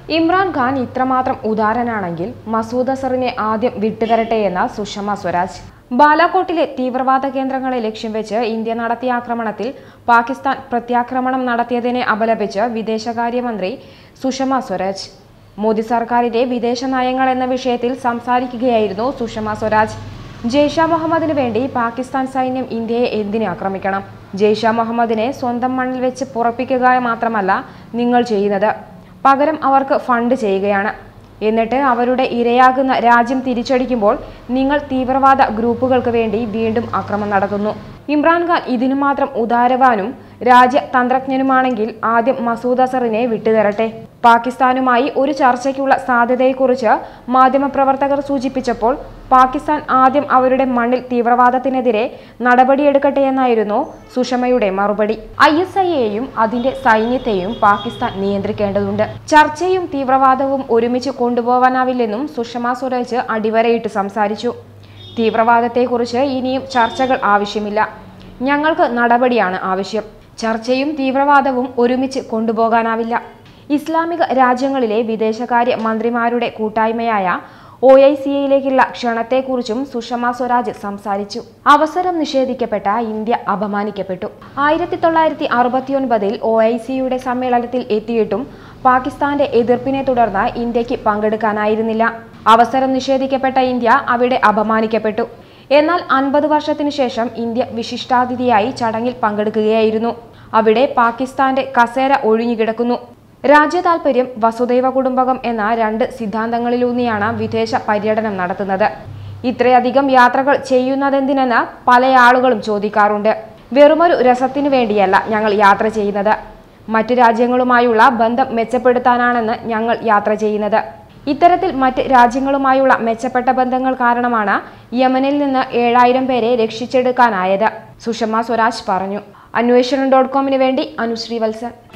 ഇമ്രാൻഖാൻ ഇത്രമാത്രം ഉദാരനാണെങ്കിൽ മസൂദ് അസറിനെ ആദ്യം വിട്ടുതരട്ടെയെന്ന സുഷമ സ്വരാജ് ബാലാകോട്ടിലെ തീവ്രവാദ കേന്ദ്രങ്ങളെ ലക്ഷ്യം വെച്ച് ഇന്ത്യ നടത്തിയ ആക്രമണത്തിൽ പാകിസ്ഥാൻ പ്രത്യാക്രമണം നടത്തിയതിനെ അപലപിച്ച് വിദേശകാര്യമന്ത്രി സുഷമ സ്വരാജ് മോദി സർക്കാരിന്റെ വിദേശ നയങ്ങൾ എന്ന വിഷയത്തിൽ സംസാരിക്കുകയായിരുന്നു സുഷമ സ്വരാജ് ജെയ്ഷ മുഹമ്മദിന് വേണ്ടി പാകിസ്ഥാൻ സൈന്യം ഇന്ത്യയെ എന്തിന് ആക്രമിക്കണം ജെയ്ഷ മുഹമ്മദിനെ സ്വന്തം മണ്ണിൽ വെച്ച് പുറപ്പിക്കുക മാത്രമല്ല നിങ്ങൾ ചെയ്യുന്നത് പകരം അവർക്ക് ഫണ്ട് ചെയ്യുകയാണ് എന്നിട്ട് അവരുടെ ഇരയാകുന്ന രാജ്യം തിരിച്ചടിക്കുമ്പോൾ നിങ്ങൾ തീവ്രവാദ ഗ്രൂപ്പുകൾക്ക് വേണ്ടി വീണ്ടും ആക്രമണം നടത്തുന്നു ഇമ്രാൻഖാൻ ഇതിനു മാത്രം ഉദാരവാനും രാജ്യതന്ത്രജ്ഞനുമാണെങ്കിൽ ആദ്യം മസൂദ് അസറിനെ വിട്ടുതരട്ടെ പാകിസ്ഥാനുമായി ഒരു ചർച്ചയ്ക്കുള്ള സാധ്യതയെക്കുറിച്ച് മാധ്യമപ്രവർത്തകർ സൂചിപ്പിച്ചപ്പോൾ പാകിസ്ഥാൻ ആദ്യം അവരുടെ മണ്ണിൽ തീവ്രവാദത്തിനെതിരെ നടപടിയെടുക്കട്ടെ എന്നായിരുന്നു സുഷമയുടെ മറുപടി ഐ എസ് ഐയെയും അതിന്റെ സൈന്യത്തെയും പാകിസ്ഥാൻ നിയന്ത്രിക്കേണ്ടതുണ്ട് ചർച്ചയും തീവ്രവാദവും ഒരുമിച്ച് കൊണ്ടുപോകാനാവില്ലെന്നും സുഷമ സ്വരാജ് അടിവരയിട്ട് സംസാരിച്ചു തീവ്രവാദത്തെക്കുറിച്ച് ഇനിയും ചർച്ചകൾ ആവശ്യമില്ല ഞങ്ങൾക്ക് നടപടിയാണ് ആവശ്യം ചർച്ചയും തീവ്രവാദവും ഒരുമിച്ച് കൊണ്ടുപോകാനാവില്ല ഇസ്ലാമിക രാജ്യങ്ങളിലെ വിദേശകാര്യ മന്ത്രിമാരുടെ കൂട്ടായ്മയായ ഒ ഐ സി എയിലേക്കുള്ള ക്ഷണത്തെക്കുറിച്ചും സുഷമ സ്വരാജ് സംസാരിച്ചു അവസരം നിഷേധിക്കപ്പെട്ട ഇന്ത്യ അപമാനിക്കപ്പെട്ടു ആയിരത്തി തൊള്ളായിരത്തി അറുപത്തിയൊൻപതിൽ ഒ ഐ സിയുടെ സമ്മേളനത്തിൽ എത്തിയിട്ടും പാകിസ്ഥാന്റെ എതിർപ്പിനെ തുടർന്ന് ഇന്ത്യക്ക് പങ്കെടുക്കാനായിരുന്നില്ല അവസരം നിഷേധിക്കപ്പെട്ട ഇന്ത്യ അവിടെ അപമാനിക്കപ്പെട്ടു എന്നാൽ അൻപത് വർഷത്തിനു ശേഷം ഇന്ത്യ വിശിഷ്ടാതിഥിയായി ചടങ്ങിൽ പങ്കെടുക്കുകയായിരുന്നു അവിടെ പാകിസ്ഥാന്റെ കസേര ഒഴിഞ്ഞുകിടക്കുന്നു രാജ്യതാൽപര്യം വസുദൈവ കുടുംബകം എന്ന രണ്ട് സിദ്ധാന്തങ്ങളിലൂന്നിയാണ് വിദേശ പര്യടനം നടത്തുന്നത് ഇത്രയധികം യാത്രകൾ ചെയ്യുന്നതെന്തിനെന്ന് പല ആളുകളും ചോദിക്കാറുണ്ട് വെറുമൊരു രസത്തിനു വേണ്ടിയല്ല ഞങ്ങൾ യാത്ര ചെയ്യുന്നത് മറ്റു രാജ്യങ്ങളുമായുള്ള ബന്ധം മെച്ചപ്പെടുത്താനാണെന്ന് ഞങ്ങൾ യാത്ര ചെയ്യുന്നത് ഇത്തരത്തിൽ മറ്റ് രാജ്യങ്ങളുമായുള്ള മെച്ചപ്പെട്ട ബന്ധങ്ങൾ കാരണമാണ് യമനിൽ നിന്ന് ഏഴായിരം പേരെ രക്ഷിച്ചെടുക്കാനായത് സുഷമ സ്വരാജ് പറഞ്ഞു അന്വേഷണം ഡോട്ട് കോമിന് വേണ്ടി അനുശ്രീ വത്സൻ